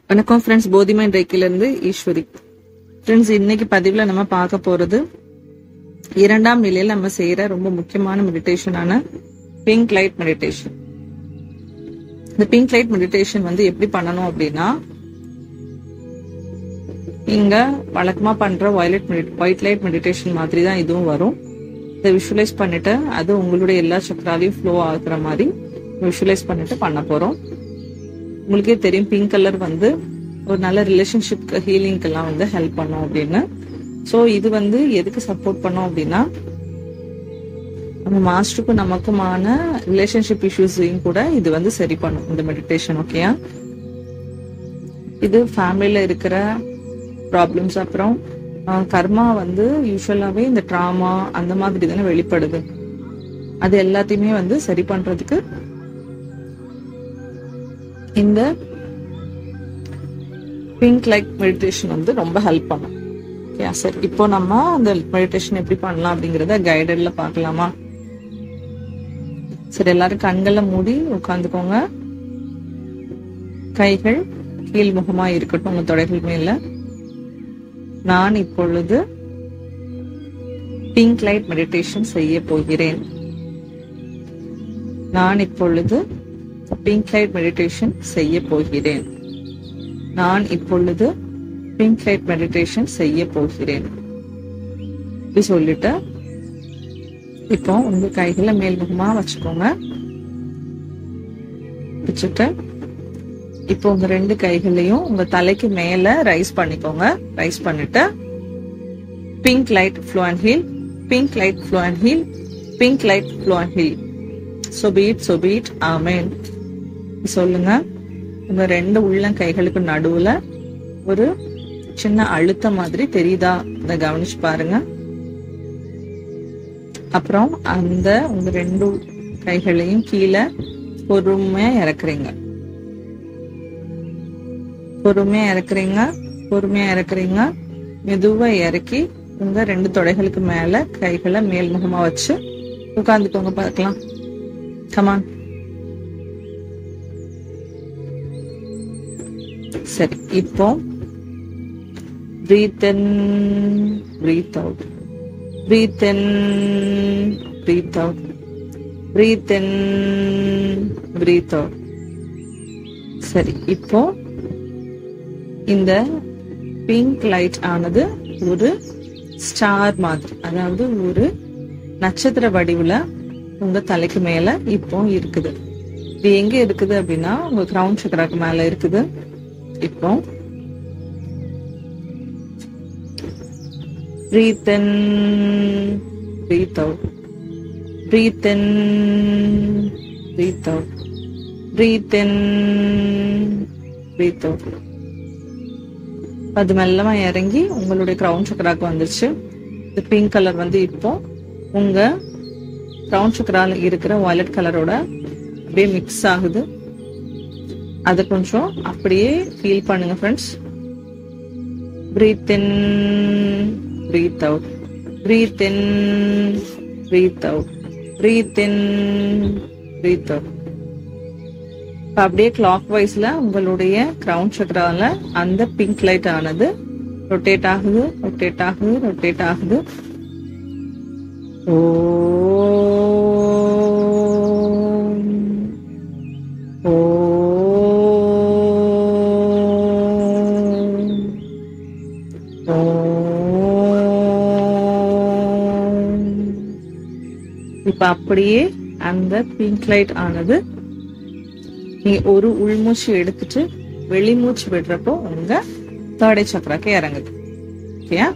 வணக்கம் ஃப்ரெண்ட்ஸ் போதிமன் ரேக்கிலிருந்து ஈஸ்வரி ஃப்ரெண்ட்ஸ் இன்னைக்கு பதிவுல நம்ம பார்க்க போறது இரண்டாம் நிலையில நம்ம செய்யற ரொம்ப முக்கியமான மெடிடேஷனான பிங்க் லைட் மெடிடேஷன் இந்த பிங்க் லைட் மெடிடேஷன் வந்து எப்படி பண்ணணும் அப்படின்னா இங்க வழக்கமா பண்ற வயலட் ஒயிட் லைட் மெடிடேஷன் மாதிரி தான் இதுவும் வரும் இதை விஷுவலைஸ் பண்ணிட்டு அது உங்களுடைய எல்லா சக்கராலையும் ஃப்ளோ ஆகுற மாதிரி விஷுவலைஸ் பண்ணிட்டு பண்ண போறோம் உங்களுக்கே தெரியும் பிங்க் கலர் வந்து ஒரு நல்ல ரிலேஷன்ஷிப்க்கு ஹீலிங்க்கெல்லாம் வந்து ஹெல்ப் பண்ணும் அப்படின்னு ஸோ இது வந்து எதுக்கு சப்போர்ட் பண்ணோம் அப்படின்னா நம்ம மாஸ்டருக்கும் நமக்குமான ரிலேஷன்ஷிப் இஷ்யூஸையும் கூட இது வந்து சரி பண்ணும் இந்த மெடிடேஷன் ஓகேயா இது ஃபேமிலியில இருக்கிற ப்ராப்ளம்ஸ் அப்புறம் ஆஹ், கர்மா வந்து யூஸ்வலாவே இந்த ட்ராமா அந்த மாதிரி தானே வெளிப்படுது அது எல்லாத்தையுமே வந்து சரி பண்றதுக்கு இந்த பிங்க் லைட் மெடிடேஷன் வந்து ரொம்ப ஹெல்ப் பண்ணும் ஓகே சரி இப்போ நம்ம அந்த மெடிடேஷன் எப்படி பண்ணலாம் அப்படிங்கறத கைடட்ல பார்க்கலாமா சரி எல்லாரும் கண்களை மூடி உட்காந்துக்கோங்க கைகள் கீழ்முகமா இருக்கட்டும் உங்க தொடைகள் மேல நான் இப்பொழுது பிங்க் லைட் மெடிடேஷன் செய்ய போகிறேன் நான் இப்பொழுது பிங்க் லைட் மெடிடேஷன் செய்ய போகிறேன் நான் இப்பொழுது பிங்க் லைட் மெடிடேஷன் செய்ய போகிறேன் இப்படி சொல்லிட்டு இப்போ உங்க கைகளை மேல்முகமா வச்சுக்கோங்க வச்சுட்டு இப்போ உங்க ரெண்டு கைகளையும் உங்க தலைக்கு மேல ரைஸ் பண்ணிக்கோங்க ரைஸ் பண்ணிட்டு pink light flow and heal pink light flow and heal pink light flow and heal சொபீட் சொபீட் ஆமேன் சொல்லுங்க உங்க ரெண்டு உள்ளம் கைகளுக்கு நடுவுல ஒரு சின்ன அழுத்தம் மாதிரி தெரியுதா இதை கவனிச்சு பாருங்க அப்புறம் அந்த உங்க ரெண்டு கைகளையும் கீழே பொறுமையா இறக்குறீங்க பொறுமையா இறக்குறீங்க பொறுமையா இறக்குறீங்க மெதுவா இறக்கி உங்க ரெண்டு தொடைகளுக்கு மேல கைகளை மேல்முகமா வச்சு உட்கார்ந்துக்கோங்க பார்க்கலாம் கமான் சரி இப்போ breathe in breathe out breathe in breathe out breathe in breathe out சரி இப்போ இந்த பிங்க் லைட் ஆனது ஒரு ஸ்டார் மாதிரி அதாவது ஒரு நட்சத்திர வடிவுல உங்க தலைக்கு மேல இப்போ இருக்குது இது எங்க இருக்குது அப்படின்னா உங்க கிரவுன் சக்கராக்கு மேல இருக்குது இப்போ breathe in breathe out breathe in breathe out breathe in breathe out அது மெல்லமா இறங்கி உங்களுடைய கிரவுன் சக்கராக்கு வந்துருச்சு இந்த பிங்க் கலர் வந்து இப்போ உங்க கிரவுன் சக்கரால இருக்கிற வயலட் கலரோட அப்படியே மிக்ஸ் ஆகுது அதை கொஞ்சம் அப்படியே ஃபீல் பண்ணுங்க friends breathe in breathe out breathe in breathe out breathe in breathe out இப்ப அப்படியே கிளாக் வைஸ்ல உங்களுடைய கிரவுன் சக்கரால அந்த பிங்க் லைட் ஆனது ரொட்டேட் ஆகுது ரொட்டேட் ஆகுது ரொட்டேட் ஆகுது ஓ இப்ப அப்படியே அந்த பிங்க் லைட் ஆனது நீங்க ஒரு உள்மூச்சு எடுத்துட்டு வெளிமூச்சு விடுறப்போ உங்க தேர்டை சக்கராக்கு இறங்குது ஓகேயா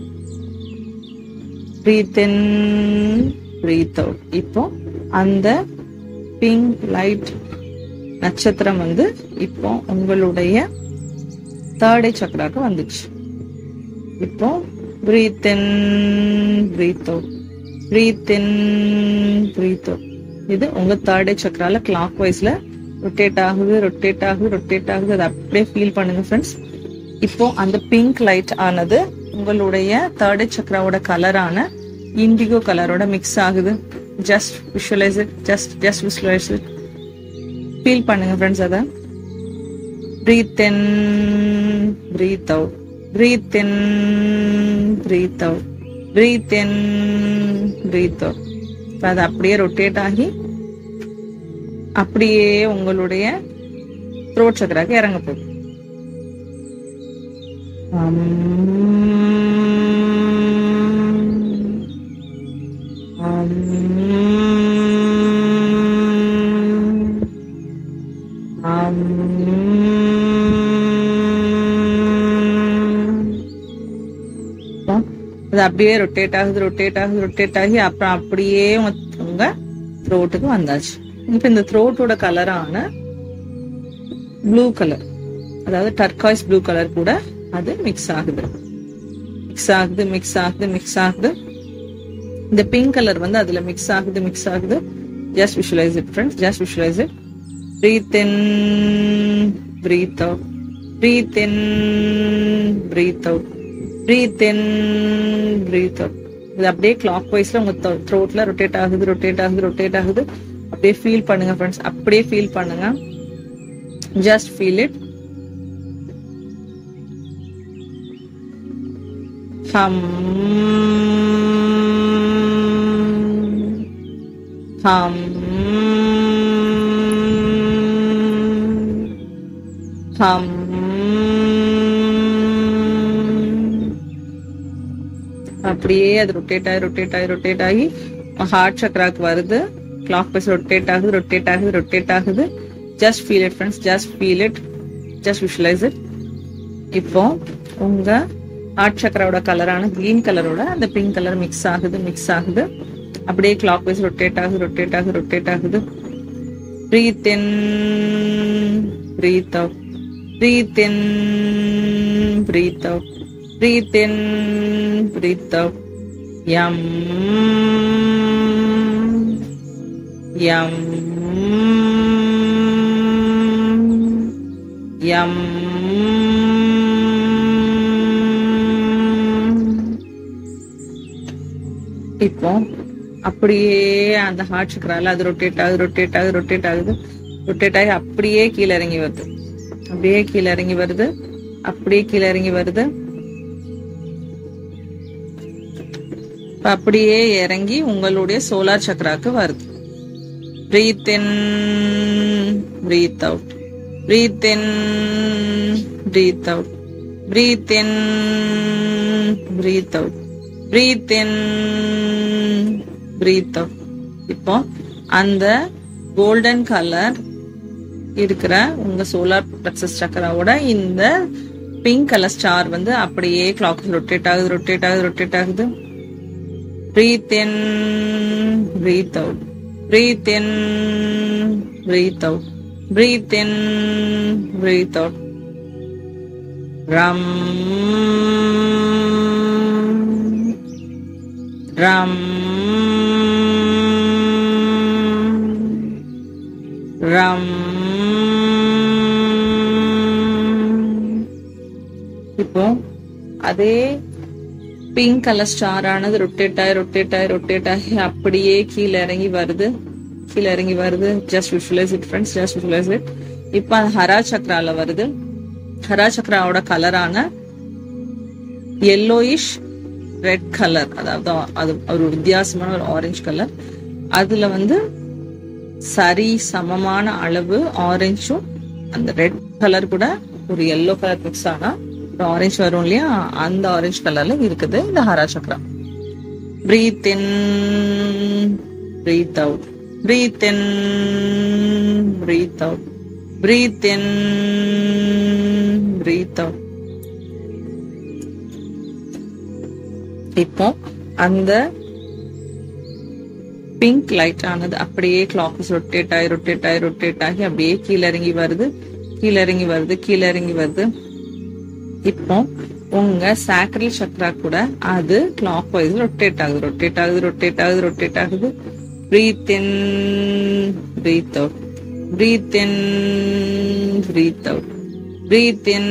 பிரீத் இன் பிரீத் அவுட் இப்போ அந்த பிங்க் லைட் நட்சத்திரம் வந்து இப்போ உங்களுடைய தேர்டை சக்கராக்கு வந்துச்சு இப்போ breathe in breathe out breathe in breathe out இது உங்க தேர்ட் சக்கரால கிளாக் வைஸ்ல ரொட்டேட் ஆகுது ரொட்டேட் ஆகுது ரொட்டேட் ஆகுது அதை அப்படியே ஃபீல் பண்ணுங்க ஃப்ரெண்ட்ஸ் இப்போ அந்த பிங்க் லைட் ஆனது உங்களுடைய தேர்ட் சக்கராவோட கலரான இண்டிகோ கலரோட மிக்ஸ் ஆகுது just visualise it just just visualise it feel பண்ணுங்க ஃப்ரெண்ட்ஸ் அதை breathe in breathe out breathe in breathe out breathe in breathe out இப்ப அது அப்படியே ரொட்டேட் ஆகி அப்படியே உங்களுடைய த்ரோட் சக்கராக்கு இறங்க போகுது அது அப்படியே ரொட்டேட் ஆகுது ரொட்டேட் ஆகுது ரொட்டேட் ஆகி அப்புறம் அப்படியே உங்க- உங்க த்ரோட்டுக்கு வந்தாச்சு இப்ப இந்த த்ரோட்டோட கலரான ப்ளூ கலர் அதாவது டர்காய்ஸ் ப்ளூ கலர் கூட அது மிக்ஸ் ஆகுது மிக்ஸ் ஆகுது மிக்ஸ் ஆகுது மிக்ஸ் ஆகுது இந்த பிங்க் கலர் வந்து அதுல மிக்ஸ் ஆகுது மிக்ஸ் ஆகுது just visualise it friends just visualise it breathe in breathe out breathe in breathe out breathe in breathe out இது அப்படியே கிளாக் வைஸ்ல உங்க த்ரோட்ல ரொட்டேட் ஆகுது ரொட்டேட் ஆகுது ரொட்டேட் ஆகுது அப்படியே ஃபீல் பண்ணுங்க ஃப்ரெண்ட்ஸ் அப்படியே ஃபீல் பண்ணுங்க just feel it hum hum hum அப்படியே அது ரொட்டேட் ஆகி ரொட்டேட் ஆகி ரொட்டேட் ஆகி ஹார்ட் சக்கராக்கு வருது கிளாக் வைஸ் ரொட்டேட் ஆகுது ரொட்டேட் ஆகுது ரொட்டேட் ஆகுது just feel it friends just feel it just visualise it இப்போ உங்க ஹார்ட் சக்கராவோட கலரான கிரீன் கலரோட அந்த பிங்க் கலர் மிக்ஸ் ஆகுது மிக்ஸ் ஆகுது அப்படியே கிளாக் வைஸ் ரொட்டேட் ஆகுது ரொட்டேட் ஆகுது ரொட்டேட் ஆகுது breathe in breathe out breathe in breathe out breathe in breathe out யம் யம் யம் இப்போ அப்படியே அந்த ஹார்ட் சக்கரால அது ரொட்டேட் ஆகுது ரொட்டேட் ஆகுது ரொட்டேட் ஆகுது ரொட்டேட் ஆகி அப்படியே கீழே இறங்கி வருது அப்படியே கீழே இறங்கி வருது அப்படியே கீழே இறங்கி வருது இப்ப அப்படியே இறங்கி உங்களுடைய சோலார் சக்கராக்கு வருது breathe in breathe out breathe in breathe out breathe in breathe out breathe in breathe out இப்போ அந்த கோல்டன் கலர் இருக்கிற உங்க சோலார் பிளக்ஸஸ் சக்கராவோட இந்த பிங்க் கலர் ஸ்டார் வந்து அப்படியே கிளாக் ரொட்டேட் ஆகுது ரொட்டேட் ஆகுது ரொட்டேட் ஆகுது breathe in breathe out breathe in breathe out breathe in breathe out ரம் ரம் ரம் இப்போ அதே பிங்க் கலர் ஸ்டார் ஆனது ரொட்டேட் ஆகி ரொட்டேட் ஆகி ரொட்டேட் ஆகி அப்படியே கீழே இறங்கி வருது கீழே இறங்கி வருது just visualise it friends just visualise it இப்போ அது ஹரா சக்ரால வருது ஹரா சக்ராவோட கலரான எல்லோயிஷ் ரெட் கலர் அதாவது அது ஒரு வித்தியாசமான ஒரு ஆரஞ்சு கலர் அதுல வந்து சரி சமமான அளவு ஆரஞ்சும் அந்த ரெட் கலர் கூட ஒரு எல்லோ கலர் மிக்ஸ் ஆனா ஒரு ஆரஞ்சு வரும் இல்லையா அந்த ஆரஞ்சு கலர்ல இருக்குது இந்த ஹரா chakra breathe in breathe out breathe in breathe out breathe in breathe out இப்போ அந்த பிங்க் லைட் ஆனது அப்படியே கிளாக் ரொட்டேட் ஆகி ரொட்டேட் ஆகி ரொட்டேட் ஆகி அப்படியே கீழே இறங்கி வருது கீழே இறங்கி வருது கீழே இறங்கி வருது இப்போ உங்க சாக்ரல் சக்ரா கூட அது கிளாக் வைஸ் ரொட்டேட் ஆகுது ரொட்டேட் ஆகுது ரொட்டேட் ஆகுது ரொட்டேட் ஆகுது breathe in breathe out breathe in breathe out breathe in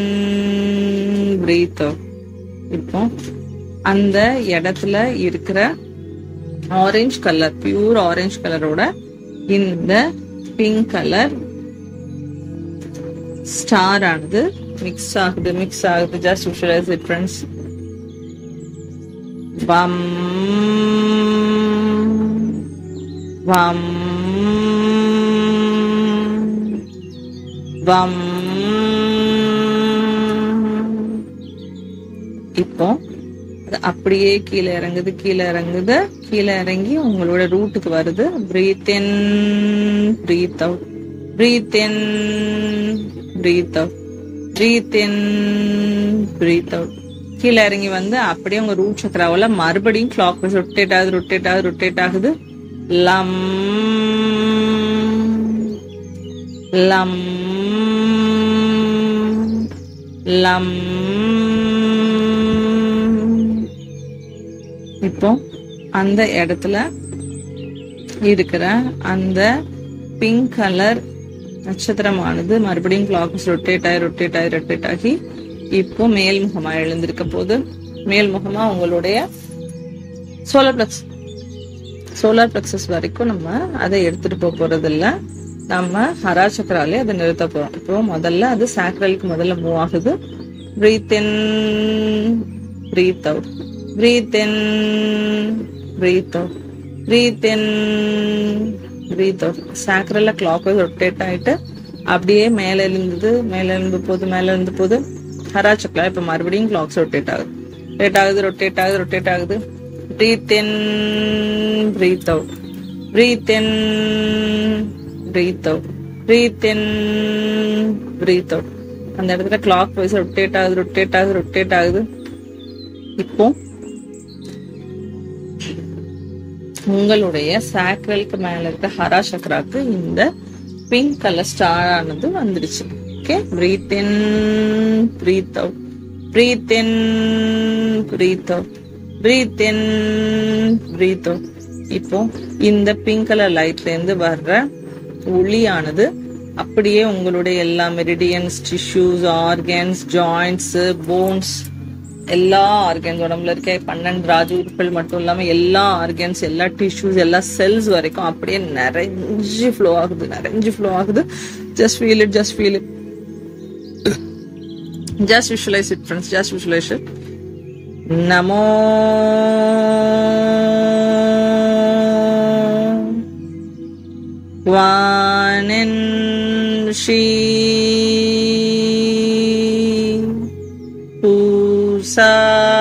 breathe out இப்போ அந்த இடத்துல இருக்கிற ஆரஞ்சு கலர் பியூர் ஆரஞ்சு கலரோட இந்த பிங்க் கலர் ஸ்டார் ஆனது மிக்ஸ் ஆகுது மிக்ஸ் ஆகுது ஜஸ்ட் விஷுவலைஸ் இட் ஃப்ரெண்ட்ஸ் வம் வம் வம் இப்போ அது அப்படியே கீழே இறங்குது கீழே இறங்குது கீழே இறங்கி உங்களோட ரூட்டுக்கு வருது breathe in breathe out breathe in breathe out breathe in breathe out கீழே இறங்கி வந்து அப்படியே உங்க ரூட் சக்கராவில் மறுபடியும் கிளாக் வைஸ் ரொட்டேட் ஆகுது ரொட்டேட் ஆகுது ரொட்டேட் ஆகுது லம் லம் லம் இப்போ அந்த இடத்துல இருக்கிற அந்த பிங்க் கலர் நட்சத்திரமானது மறுபடியும் கிளாக்ஸ் ரொட்டேட் ஆகி ரொட்டேட் ஆகி ரொட்டேட் ஆகி இப்போ மேல் முகமா எழுந்திருக்க போது மேல் முகமா உங்களுடைய சோலார் பிளக்ஸ் சோலார் பிளக்ஸஸ் வரைக்கும் நம்ம அதை எடுத்துட்டு போக போறது இல்ல நம்ம ஹரா சக்கராலே அதை நிறுத்த போறோம் இப்போ முதல்ல அது சாக்ரலுக்கு முதல்ல மூவ் ஆகுது breathe in breathe out breathe in breathe out breathe in breathe out சாக்ரல்ல கிளாக் வைஸ் ரொட்டேட் ஆயிட்டு அப்படியே மேல எழுந்தது மேல எழுந்து போது மேல எழுந்து போது ஹரா சக்கரா இப்ப மறுபடியும் கிளாக்ஸ் ரொட்டேட் ஆகுது ரொட்டேட் ஆகுது ரொட்டேட் ஆகுது ரொட்டேட் ஆகுது breathe in breathe out breathe in breathe out breathe in breathe out அந்த இடத்துல கிளாக் வைஸ் ரொட்டேட் ஆகுது ரொட்டேட் ஆகுது ரொட்டேட் ஆகுது இப்போ உங்களுடைய சாக்ரலுக்கு மேல இருக்க ஹரா சக்கராக்கு இந்த பிங்க் கலர் ஸ்டார் ஆனது வந்துடுச்சு okay breathe in breathe out breathe in breathe out breathe in breathe out இப்போ இந்த பிங்க் கலர் லைட்ல இருந்து வர்ற ஒளியானது அப்படியே உங்களுடைய எல்லா meridians tissues organs joints bones எல்லா ஆர்கன்ஸ் உடம்புல இருக்க பன்னெண்டு ராஜ உறுப்புகள் மட்டும் இல்லாம எல்லா ஆர்கன்ஸ் எல்லா டிஷ்யூஸ் எல்லா செல்ஸ் வரைக்கும் அப்படியே நிறைஞ்சு ஃப்ளோ ஆகுது நிறைஞ்சு ஃப்ளோ ஆகுது just feel it just feel it just visualise it friends just visualise it நமோ வானின் ஸ்ரீ பூசா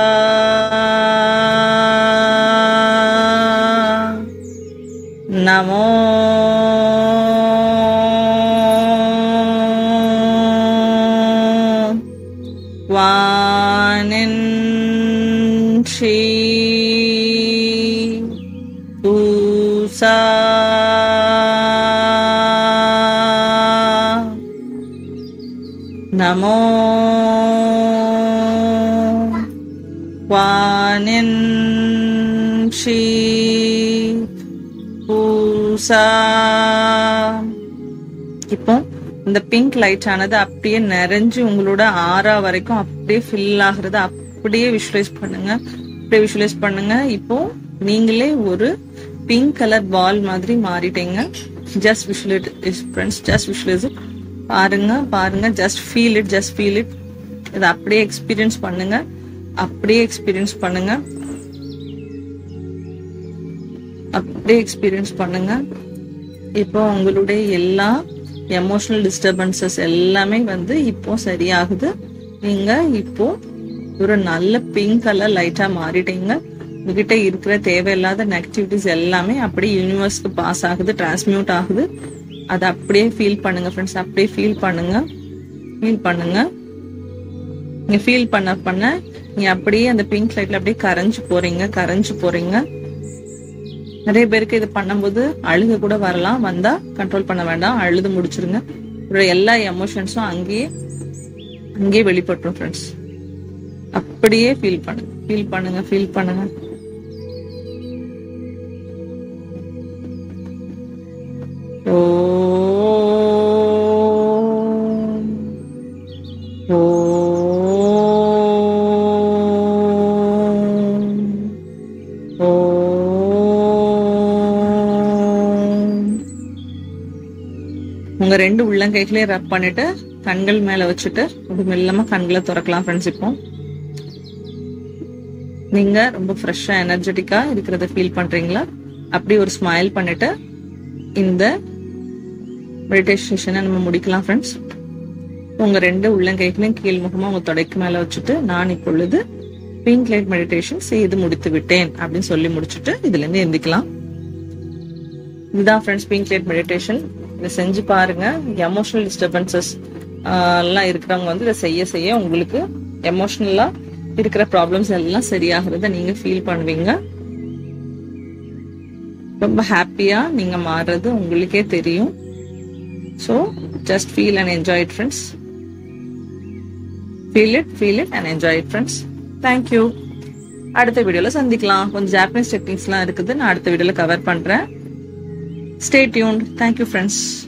நமோ வானின் ஸ்ரீ பூசா நமோ வானின் ஸ்ரீ பூசா இப்போ இந்த பிங்க் லைட் ஆனது அப்படியே நிறைஞ்சு உங்களோட ஆறா வரைக்கும் அப்படியே ஃபில் ஆகுறது அப்படியே விஷுவலைஸ் பண்ணுங்க அப்படியே விஷுவலைஸ் பண்ணுங்க இப்போ நீங்களே ஒரு பிங்க் கலர் பால் மாதிரி மாறிட்டீங்க just visualise friends just visualise பாருங்க பாருங்க just feel it just feel it இதை அப்படியே எக்ஸ்பீரியன்ஸ் பண்ணுங்க அப்படியே எக்ஸ்பீரியன்ஸ் பண்ணுங்க அப்படியே எக்ஸ்பீரியன்ஸ் பண்ணுங்க இப்போ உங்களுடைய எல்லா எமோஷனல் டிஸ்டர்பன்சஸ் எல்லாமே வந்து இப்போ சரியாகுது நீங்க இப்போ ஒரு நல்ல பிங்க் கலர் லைட்டா மாறிட்டீங்க உங்ககிட்ட இருக்கிற தேவையில்லாத நெகட்டிவிட்டிஸ் எல்லாமே அப்படியே யூனிவர்ஸ்க்கு பாஸ் ஆகுது டிரான்ஸ்மியூட் ஆகுது அதை அப்படியே ஃபீல் பண்ணுங்க ஃப்ரெண்ட்ஸ் அப்படியே ஃபீல் பண்ணுங்க ஃபீல் பண்ணுங்க நீங்க ஃபீல் பண்ண பண்ண நீங்க அப்படியே அந்த பிங்க் லைட்ல அப்படியே கரைஞ்சு போறீங்க கரைஞ்சு போறீங்க நிறைய பேருக்கு இது பண்ணும்போது அழுக கூட வரலாம் வந்தா கண்ட்ரோல் பண்ண வேண்டாம் அழுது முடிச்சிருங்க உங்களோட எல்லா எமோஷன்ஸும் அங்கேயே அங்கேயே வெளிப்பட்டுரும் ஃப்ரெண்ட்ஸ் அப்படியே ஃபீல் பண்ணுங்க ஃபீல் பண்ணுங்க ஃபீல் பண்ணுங்க ஓம் ஓம் ஓம் உங்க ரெண்டு உள்ளங்கைகளையும் ரப் பண்ணிட்டு கண்கள் மேல வச்சுட்டு அப்படி மெல்லமா கண்களை திறக்கலாம் ஃப்ரெண்ட்ஸ் இப்போ நீங்க ரொம்ப ஃப்ரெஷ்ஷா எனர்ஜெட்டிக்கா இருக்கிறத ஃபீல் பண்றீங்களா அப்படி ஒரு ஸ்மைல் பண்ணிட்டு இந்த மெடிடேஷனை நம்ம முடிக்கலாம் ஃப்ரெண்ட்ஸ் உங்க ரெண்டு உள்ளங்கைகளையும் கீழ்முகமா உங்க தொடைக்கு மேல வச்சுட்டு நான் இப்பொழுது பிங்க் லைட் மெடிடேஷன் செய்து முடித்து விட்டேன் அப்படின்னு சொல்லி முடிச்சுட்டு இதுல இருந்து எந்திக்கலாம் இதுதான் ஃப்ரெண்ட்ஸ் பிங்க் லைட் மெடிடேஷன் இதை செஞ்சு பாருங்க எமோஷனல் டிஸ்டர்பன்சஸ் எல்லாம் இருக்கிறவங்க வந்து இதை செய்ய செய்ய உங்களுக்கு எமோஷனலா இருக்கிற ப்ராப்ளம்ஸ் எல்லாம் சரியாகிறத நீங்க ஃபீல் பண்ணுவீங்க ரொம்ப ஹாப்பியா நீங்க மாறுறது உங்களுக்கே தெரியும் so just feel and enjoy it friends feel it feel it and enjoy it friends thank you அடுத்த வீடியோல சந்திக்கலாம் கொஞ்சம் ஜாப்பனீஸ் டெக்னிக்ஸ்லாம் இருக்குது நான் அடுத்த வீடியோல கவர் பண்றேன் ஸ்டே டியூன்ட் தேங்க்யூ ஃப்ரெண்ட்ஸ்